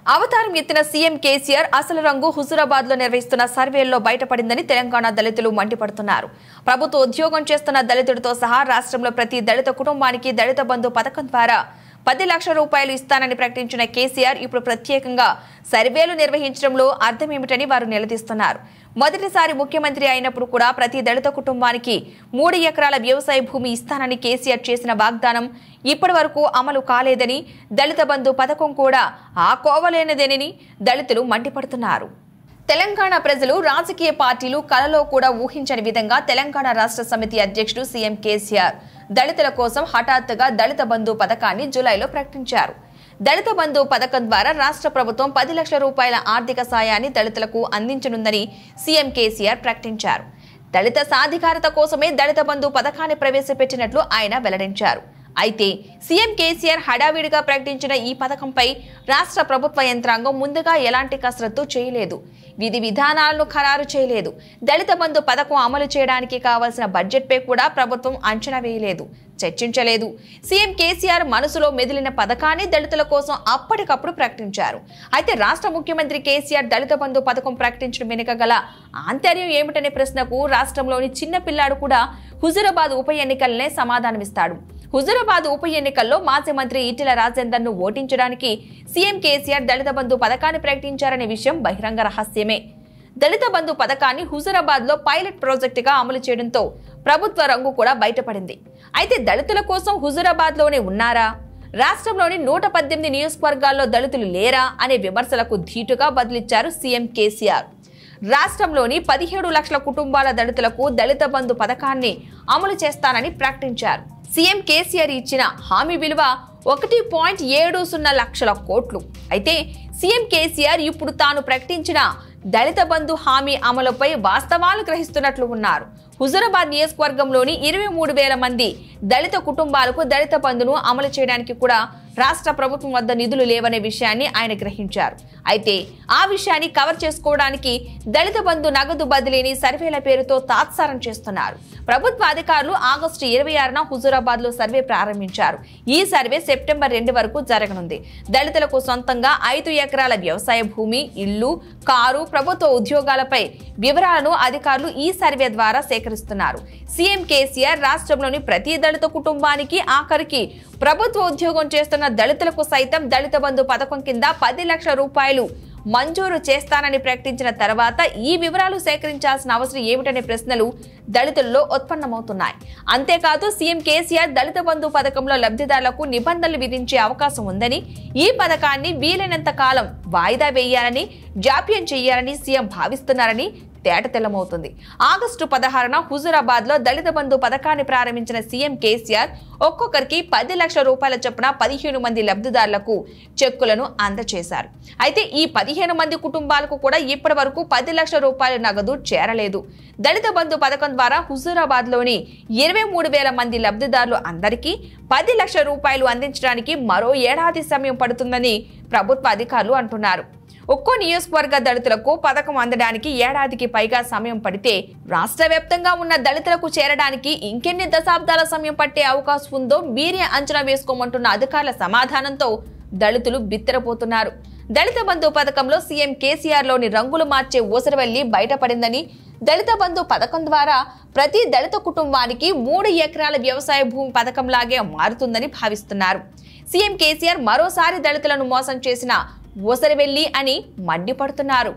అవతారం ఎత్తిన సీఎం కేసీఆర్ అసలు రంగు హుజురాబాద్ లో నిర్వహిస్తున్న సర్వేల్లో బయటపడిందని తెలంగాణ దళితులు మండిపడుతున్నారు ప్రభుత్వ ఉద్యోగం చేస్తున్న దళితుడితో సహా రాష్ట్రంలో ప్రతి దళిత కుటుంబానికి దళిత బంధు పథకం ద్వారా పది లక్షల రూపాయలు ఇస్తానని ప్రకటించిన కేసీఆర్ ఇప్పుడు ప్రత్యేకంగా సర్వేలు నిర్వహించడంలో అర్థమేమిటని వారు నిలదీస్తున్నారు మొదటిసారి ముఖ్యమంత్రి అయినప్పుడు కూడా ప్రతి దళిత కుటుంబానికి మూడు ఎకరాల వ్యవసాయ భూమి ఇస్తానని కేసీఆర్ చేసిన వాగ్దానం ఇప్పటి వరకు అమలు కాలేదని దళిత బంధు పథకం కూడా ఆ కోవలేనిదేనని దళితులు మండిపడుతున్నారు తెలంగాణ ప్రజలు రాజకీయ పార్టీలు కలలో కూడా ఊహించని విధంగా తెలంగాణ రాష్ట్ర సమితి అధ్యక్షుడు సీఎం కేసీఆర్ దళితుల కోసం హఠాత్తుగా దళిత బంధు పథకాన్ని జూలైలో ప్రకటించారు దళిత బంధు పథకం ద్వారా రాష్ట్ర ప్రభుత్వం పది లక్షల రూపాయల ఆర్థిక సాయాన్ని దళితులకు అందించనుందని సీఎం కేసీఆర్ ప్రకటించారు దళిత సాధికారత కోసమే దళిత బంధు పథకాన్ని ప్రవేశపెట్టినట్లు ఆయన వెల్లడించారు అయితే సీఎం కేసీఆర్ హడావిడిగా ప్రకటించిన ఈ పథకంపై రాష్ట్ర ప్రభుత్వ యంత్రాంగం ముందుగా ఎలాంటి కసరత్తు చేయలేదు విధి విధానాలను ఖరారు చేయలేదు దళిత బంధు పథకం అమలు చేయడానికి కావాల్సిన బడ్జెట్పై కూడా ప్రభుత్వం అంచనా వేయలేదు చర్చించలేదు సీఎం కేసీఆర్ మనసులో మెదిలిన పథకాన్ని దళితుల కోసం అప్పటికప్పుడు ప్రకటించారు అయితే రాష్ట్ర ముఖ్యమంత్రి కేసీఆర్ దళిత బంధు పథకం ప్రకటించడం వెనుక గల ఆంతర్యం ఏమిటనే ప్రశ్నకు రాష్ట్రంలోని చిన్న పిల్లాడు కూడా హుజురాబాద్ ఉప ఎన్నికలనే సమాధానమిస్తాడు హుజురాబాద్ ఉప ఎన్నికల్లో మాజీ మంత్రి ఈటెల రాజేందర్ ను ఓటించడానికి సీఎం కేసీఆర్ దళిత బంధు పథకాన్ని ప్రకటించారనే విషయం బహిరంగ రహస్యమే దళిత బంధు పథకాన్ని హుజురాబాద్ లో పైలట్ ప్రాజెక్టుగా అమలు చేయడంతో ప్రభుత్వ రంగు కూడా బయటపడింది అయితే దళితుల కోసం హుజురాబాద్ లోనే ఉన్నారా రాష్ట్రంలోని నూట పద్దెనిమిది నియోజకవర్గాల్లో దళితులు లేరా అనే విమర్శలకు ధీటుగా బదిలిచ్చారు సీఎం కేసీఆర్ రాష్ట్రంలోని పదిహేడు లక్షల కుటుంబాల దళితులకు దళిత బంధు పథకాన్ని అమలు చేస్తానని ప్రకటించారు సీఎం కేసీఆర్ ఇచ్చిన హామీ విలువ ఒకటి పాయింట్ ఏడు సున్నా లక్షల కోట్లు అయితే సీఎం కేసీఆర్ ఇప్పుడు తాను ప్రకటించిన దళిత బంధు హామీ అమలుపై వాస్తవాలు గ్రహిస్తున్నట్లు ఉన్నారు హుజురాబాద్ నియోజకవర్గంలోని ఇరవై మూడు వేల మంది దళిత కుటుంబాలకు దళిత బంధును అమలు చేయడానికి కూడా రాష్ట్ర ప్రభుత్వం వద్ద నిధులు లేవనే విషయాన్ని ఆయన గ్రహించారు అయితే ఆ విషయాన్ని కవర్ చేసుకోవడానికి దళిత బంధు నగదు బదిలీని సర్వేల పేరుతో తాత్సారం చేస్తున్నారు ప్రభుత్వ అధికారులు ఆగస్టు ఇరవై ఆరున హుజూరాబాద్ లో సర్వే ప్రారంభించారు ఈ సర్వే సెప్టెంబర్ రెండు వరకు జరగనుంది దళితులకు సొంతంగా ఐదు ఎకరాల వ్యవసాయ భూమి ఇల్లు కారు ప్రభుత్వ ఉద్యోగాలపై వివరాలను అధికారులు ఈ సర్వే ద్వారా సేకరిస్తున్నారు సీఎం కేసీఆర్ రాష్ట్రంలోని ప్రతి దళిత కుటుంబానికి ఆఖరికి ప్రభుత్వ ఉద్యోగం చేస్తున్న దళితులకు సైతం దళిత బంధు పథకం కింద పది లక్షల రూపాయలు మంజూరు చేస్తానని ప్రకటించిన తర్వాత ఈ వివరాలు సేకరించాల్సిన అవసరం ఏమిటనే ప్రశ్నలు దళితుల్లో ఉత్పన్నమవుతున్నాయి అంతేకాదు సీఎం కేసీఆర్ దళిత బంధు పథకంలో లబ్ధిదారులకు నిబంధనలు విధించే అవకాశం ఉందని ఈ పథకాన్ని వీలైనంత కాలం వాయిదా వేయాలని జాప్యం చేయాలని సీఎం భావిస్తున్నారని తేటతెల్లమవుతుంది ఆగస్టు పదహారున హుజురాబాద్ లో దళిత బంధు పథకాన్ని ప్రారంభించిన సీఎం కేసీఆర్ ఒక్కొక్కరికి పది లక్షల రూపాయల చొప్పున పదిహేను మంది లబ్ధిదారులకు చెక్కులను అందజేశారు అయితే ఈ పదిహేను మంది కుటుంబాలకు కూడా ఇప్పటి వరకు పది లక్షల రూపాయల నగదు చేరలేదు దళిత బంధు పథకం ద్వారా హుజూరాబాద్ లోని ఇరవై మూడు వేల మంది లబ్ధిదారులు అందరికీ పది లక్షల రూపాయలు అందించడానికి మరో ఏడాది సమయం పడుతుందని ప్రభుత్వ అధికారులు అంటున్నారు ఒక్కో నియోజకవర్గ దళితులకు పథకం అందడానికి ఏడాదికి పైగా సమయం పడితే రాష్ట్ర వ్యాప్తంగా ఉన్న దళితులకు చేరడానికి ఇంకెన్ని దశాబ్దాల సమయం పట్టే అవకాశం ఉందో మీరే అంచనా వేసుకోమంటున్న అధికారుల సమాధానంతో దళితులు బిత్తరపోతున్నారు దళిత బంధు పథకంలో సీఎం కేసీఆర్ లోని రంగులు మార్చే ఊసరవెల్లి బయటపడిందని దళిత బంధు పథకం ద్వారా ప్రతి దళిత కుటుంబానికి మూడు ఎకరాల వ్యవసాయ భూమి పథకంలాగే మారుతుందని భావిస్తున్నారు సీఎం కేసీఆర్ మరోసారి దళితులను మోసం చేసిన ఊసరవెల్లి అని మండిపడుతున్నారు